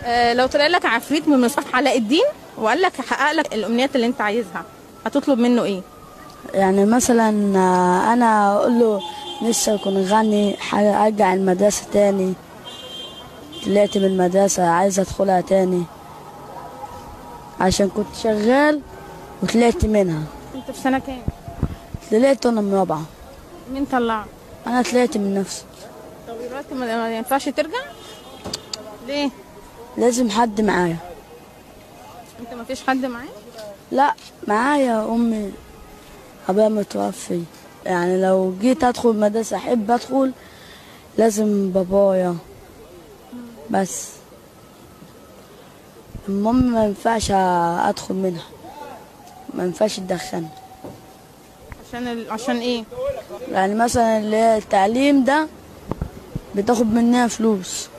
آه، لو طلع لك عفريت من مصباح علاء الدين وقال لك هحقق لك الامنيات اللي انت عايزها هتطلب منه ايه يعني مثلا آه، انا اقول له نفسي اكون غني حاجه ارجع المدرسه تاني طلعت من المدرسه عايز ادخلها تاني عشان كنت شغال وطلعت منها انت في سنه كام طلعت وانا من رابعه مين طلعك انا طلعت من نفسي طب دلوقتي ما ما ينفعش ترجع ليه لازم حد معايا انت ما فيش حد معاك لا معايا امي ابويا متوفي يعني لو جيت ادخل مدرسه احب ادخل لازم بابايا بس المهم ما ينفعش ادخل منها ما ينفعش تدخلني عشان ال... عشان ايه يعني مثلا اللي هي التعليم ده بتاخد منها فلوس